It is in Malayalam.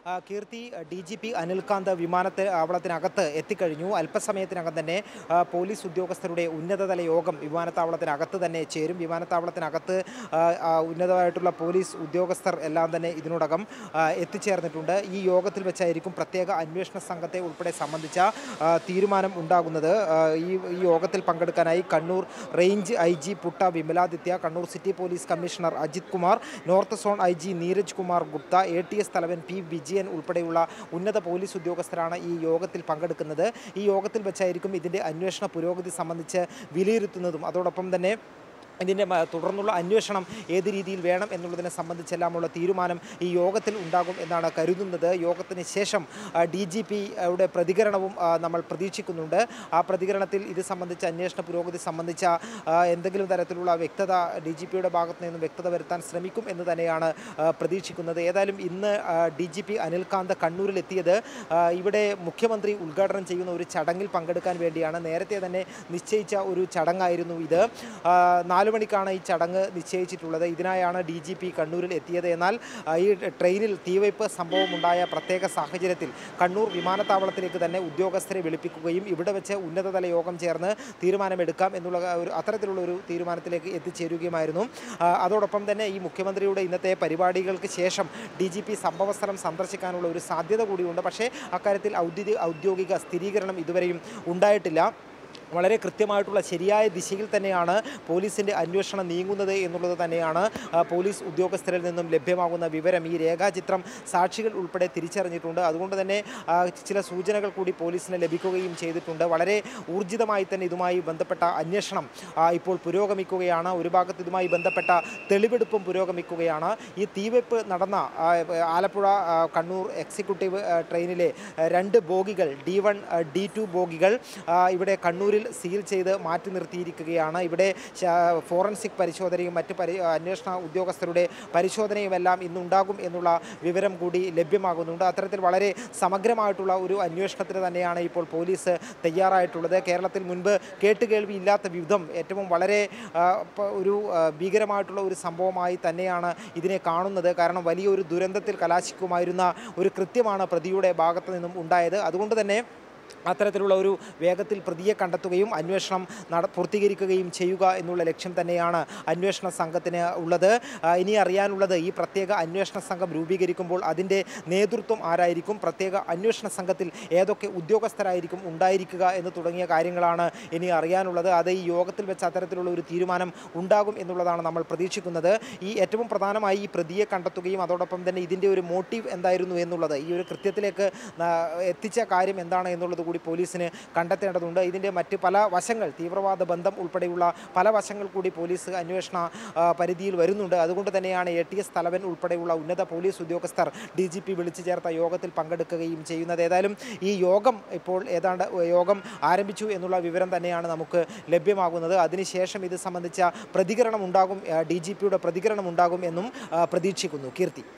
ആ, Keerthi D G P Anil Kant വിമാനത്താവളത്തിനകത്ത് എത്തിക്കഴിഞ്ഞു അല്പസമയത്തിനകം തന്നെ ആ, പോലീസ് ഉദ്യോഗസ്ഥരുടെ ഉന്നതതല യോഗം വിമാനത്താവളത്തിനകത്ത് തന്നെ ചേരും വിമാനത്താവളത്തിനകത്ത് ആ, ആ, ഉന്നതമായിട്ടുള്ള പോലീസ് ഉദ്യോഗസ്ഥർ എല്ലാം തന്നെ ഇതിനോടകം ആ, എത്തിച്ചേർന്നിട്ടുണ്ട് ഈ യോഗത്തിൽ വെച്ചായിരിക്കും പ്രത്യേക അന്വേഷണ സംഘത്തെ ഉൾപ്പെടെ സംബന്ധിച്ച ആ, തീരുമാനം ഉണ്ടാകുന്നത് ആ, ഈ ഈ യോഗത്തിൽ പങ്കെടുക്കാനായി Kannur range I G Putta Vimaladitya Kannur city police commissioner Ajith Kumar north zone I G Neeraj Kumar Gupta A T S തലവൻ പി വിജയൻ ഉൾപ്പെടെയുള്ള ഉന്നത പോലീസ് ഉദ്യോഗസ്ഥരാണ് ഈ യോഗത്തിൽ പങ്കെടുക്കുന്നത് ഈ യോഗത്തിൽ വെച്ചായിരിക്കും ഇതിൻ്റെ അന്വേഷണ പുരോഗതി സംബന്ധിച്ച് വിലയിരുത്തുന്നതും അതോടൊപ്പം തന്നെ ഇതിൻ്റെ മ- തുടർന്നുള്ള അന്വേഷണം ഏത് രീതിയിൽ വേണം എന്നുള്ളതിനെ സംബന്ധിച്ചെല്ലാമുള്ള തീരുമാനം ഈ യോഗത്തിൽ ഉണ്ടാകും എന്നാണ് കരുതുന്നത് യോഗത്തിന് ശേഷം ഡി ജി പിയുടെ പ്രതികരണവും ആ, നമ്മൾ പ്രതീക്ഷിക്കുന്നുണ്ട് ആ പ്രതികരണത്തിൽ ഇത് സംബന്ധിച്ച അന്വേഷണ പുരോഗതി സംബന്ധിച്ച ആ, എന്തെങ്കിലും തരത്തിലുള്ള വ്യക്തത ഡി ജി പിയുടെ ഭാഗത്ത് നിന്നും വ്യക്തത വരുത്താൻ ശ്രമിക്കും എന്ന് തന്നെയാണ് ആ, പ്രതീക്ഷിക്കുന്നത് ഏതായാലും ഇന്ന് ഡി ജി പി അനിൽകാന്ത് കണ്ണൂരിലെത്തിയത് ആ, ഇവിടെ മുഖ്യമന്ത്രി ഉദ്ഘാടനം ചെയ്യുന്ന ഒരു ചടങ്ങിൽ പങ്കെടുക്കാൻ വേണ്ടിയാണ് നേരത്തെ തന്നെ നിശ്ചയിച്ച ഒരു ചടങ്ങായിരുന്നു ഇത് ആ, നാല് മണിക്കാണ് ഈ ചടങ്ങ് നിശ്ചയിച്ചിട്ടുള്ളത് ഇതിനായാണ് ഡി ജി പി കണ്ണൂരിൽ എത്തിയത് എന്നാൽ ആ, ഈ ട്രെയിനിൽ തീവയ്പ് സംഭവമുണ്ടായ പ്രത്യേക സാഹചര്യത്തിൽ കണ്ണൂർ വിമാനത്താവളത്തിലേക്ക് തന്നെ ഉദ്യോഗസ്ഥരെ വിളിപ്പിക്കുകയും ഇവിടെ വെച്ച് ഉന്നതതല യോഗം ചേർന്ന് തീരുമാനമെടുക്കാം എന്നുള്ള ഒരു അത്തരത്തിലുള്ള ഒരു തീരുമാനത്തിലേക്ക് എത്തിച്ചേരുകയുമായിരുന്നു ആ, അതോടൊപ്പം തന്നെ ഈ മുഖ്യമന്ത്രിയുടെ ഇന്നത്തെ പരിപാടികൾക്ക് ശേഷം ഡി ജി പി സംഭവസ്ഥലം സന്ദർശിക്കാനുള്ള ഒരു സാധ്യത കൂടിയുണ്ട് പക്ഷേ അക്കാര്യത്തിൽ ഔദ്യോഗിക ഔദ്യോഗിക സ്ഥിരീകരണം ഇതുവരെയും ഉണ്ടായിട്ടില്ല വളരെ കൃത്യമായിട്ടുള്ള ശരിയായ ദിശയിൽ തന്നെയാണ് പോലീസിൻ്റെ അന്വേഷണം നീങ്ങുന്നത് എന്നുള്ളത് തന്നെയാണ് ആ, പോലീസ് ഉദ്യോഗസ്ഥരിൽ നിന്നും ലഭ്യമാകുന്ന വിവരം ഈ രേഖാചിത്രം സാക്ഷികൾ ഉൾപ്പെടെ തിരിച്ചറിഞ്ഞിട്ടുണ്ട് അതുകൊണ്ട് തന്നെ ആ, ചില സൂചനകൾ കൂടി പോലീസിന് ലഭിക്കുകയും ചെയ്തിട്ടുണ്ട് വളരെ ഊർജിതമായി തന്നെ ഇതുമായി ബന്ധപ്പെട്ട അന്വേഷണം ആ, ഇപ്പോൾ പുരോഗമിക്കുകയാണ് ഒരു ഭാഗത്ത് ഇതുമായി ബന്ധപ്പെട്ട തെളിവെടുപ്പും പുരോഗമിക്കുകയാണ് ഈ തീവെപ്പ് നടന്ന ആ, ആലപ്പുഴ ആ, കണ്ണൂർ എക്സിക്യൂട്ടീവ് ആ, ട്രെയിനിലെ ആ, രണ്ട് ബോഗികൾ ഡി വൺ ഡി ടു ബോഗികൾ ആ, ഇവിടെ കണ്ണൂരിൽ സീൽ ചെയ്ത് മാറ്റി നിർത്തിയിരിക്കുകയാണ് ഇവിടെ ശ- ഫോറൻസിക് പരിശോധനയും മറ്റ് പരി അന്വേഷണ ഉദ്യോഗസ്ഥരുടെ പരിശോധനയുമെല്ലാം ഇന്നുണ്ടാകും എന്നുള്ള വിവരം കൂടി ലഭ്യമാകുന്നുണ്ട് അത്തരത്തിൽ വളരെ സമഗ്രമായിട്ടുള്ള ഒരു അന്വേഷണത്തിന് തന്നെയാണ് ഇപ്പോൾ പോലീസ് തയ്യാറായിട്ടുള്ളത് കേരളത്തിൽ മുൻപ് കേട്ടുകേൾവി ഇല്ലാത്ത വിധം ഏറ്റവും വളരെ ആ, പ- ഒരു ആ, ഭീകരമായിട്ടുള്ള ഒരു സംഭവമായി തന്നെയാണ് ഇതിനെ കാണുന്നത് കാരണം വലിയൊരു ദുരന്തത്തിൽ കലാശിക്കുമായിരുന്ന ഒരു കൃത്യമാണ് പ്രതിയുടെ ഭാഗത്തു നിന്നും ഉണ്ടായത് അതുകൊണ്ട് തന്നെ അത്തരത്തിലുള്ള ഒരു വേഗത്തിൽ പ്രതിയെ കണ്ടെത്തുകയും അന്വേഷണം നട പൂർത്തീകരിക്കുകയും ചെയ്യുക എന്നുള്ള ലക്ഷ്യം തന്നെയാണ് അന്വേഷണ സംഘത്തിന് ഉള്ളത് ആ, ഇനി അറിയാനുള്ളത് ഈ പ്രത്യേക അന്വേഷണ സംഘം രൂപീകരിക്കുമ്പോൾ അതിൻ്റെ നേതൃത്വം ആരായിരിക്കും പ്രത്യേക അന്വേഷണ സംഘത്തിൽ ഏതൊക്കെ ഉദ്യോഗസ്ഥരായിരിക്കും ഉണ്ടായിരിക്കുക എന്ന് തുടങ്ങിയ കാര്യങ്ങളാണ് ഇനി അറിയാനുള്ളത് അത് ഈ യോഗത്തിൽ വെച്ച് അത്തരത്തിലുള്ള ഒരു തീരുമാനം ഉണ്ടാകും എന്നുള്ളതാണ് നമ്മൾ പ്രതീക്ഷിക്കുന്നത് ഈ ഏറ്റവും പ്രധാനമായി ഈ പ്രതിയെ കണ്ടെത്തുകയും അതോടൊപ്പം തന്നെ ഇതിൻ്റെ ഒരു മോട്ടീവ് എന്തായിരുന്നു എന്നുള്ളത് ഈ ഒരു കൃത്യത്തിലേക്ക് ആ, എത്തിച്ച കാര്യം എന്താണ് എന്നുള്ളത് കൂടി പോലീസിന് കണ്ടെത്തേണ്ടതുണ്ട് ഇതിൻ്റെ മറ്റ് പല വശങ്ങൾ തീവ്രവാദ ബന്ധം ഉൾപ്പെടെയുള്ള പല വശങ്ങൾ കൂടി പോലീസ് അന്വേഷണ ആ, പരിധിയിൽ വരുന്നുണ്ട് അതുകൊണ്ട് തന്നെയാണ് എ ടി എസ് തലവൻ ഉൾപ്പെടെയുള്ള ഉന്നത പോലീസ് ഉദ്യോഗസ്ഥർ ഡി ജി പി വിളിച്ചു ചേർത്ത യോഗത്തിൽ പങ്കെടുക്കുകയും ചെയ്യുന്നത് ഏതായാലും ഈ യോഗം ഇപ്പോൾ ഏതാണ്ട് യോഗം ആരംഭിച്ചു എന്നുള്ള വിവരം തന്നെയാണ് നമുക്ക് ലഭ്യമാകുന്നത് അതിനുശേഷം ഇത് സംബന്ധിച്ച പ്രതികരണം ഉണ്ടാകും ഡി ജി പിയുടെ പ്രതികരണം ഉണ്ടാകും എന്നും ആ, പ്രതീക്ഷിക്കുന്നു കീർത്തി